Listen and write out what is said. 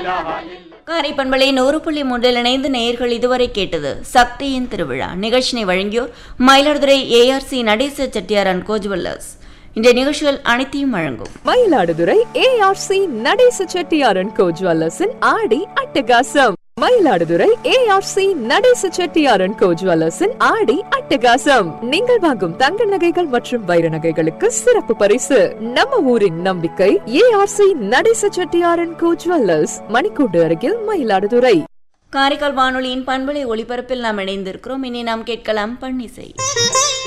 காரை பண்பலை நூறு புள்ளி மூன்றில் இணைந்து நேயர்கள் இதுவரை கேட்டது சக்தியின் திருவிழா நிகழ்ச்சினை வழங்கியோர் மயிலாடுதுறை ஏஆர்சி நடேச செட்டியார் அண்ட் கோஜுவல்லர்ஸ் இந்த நிகழ்ச்சிகள் அனைத்தையும் வழங்கும் மயிலாடுதுறை ஏஆர்சி நடேச செட்டியாரன் கோ ஜுவல்லர்ஸின் ஆடி அட்டகாசம் மயிலாடுதுறை ஏஆர்சி நடேச செட்டியாரன் கோ ஜுவல்லர்ஸின் ஆடி அட்டகாசம் நீங்கள் வாங்கும் தங்க நகைகள் மற்றும் வைர நகைகளுக்கு சிறப்பு பரிசு நம்ம ஊரின் நம்பிக்கை ஏஆர்சி நடேச செட்டியாரன் கோ ஜுவல்லர்ஸ் மணிக்கூண்டு அருகில் மயிலாடுதுறை காரைக்கால் வானொலியின் பண்பலை ஒளிபரப்பில் நாம் இணைந்திருக்கிறோம் இனி நாம் கேட்கலாம் பன்னிசை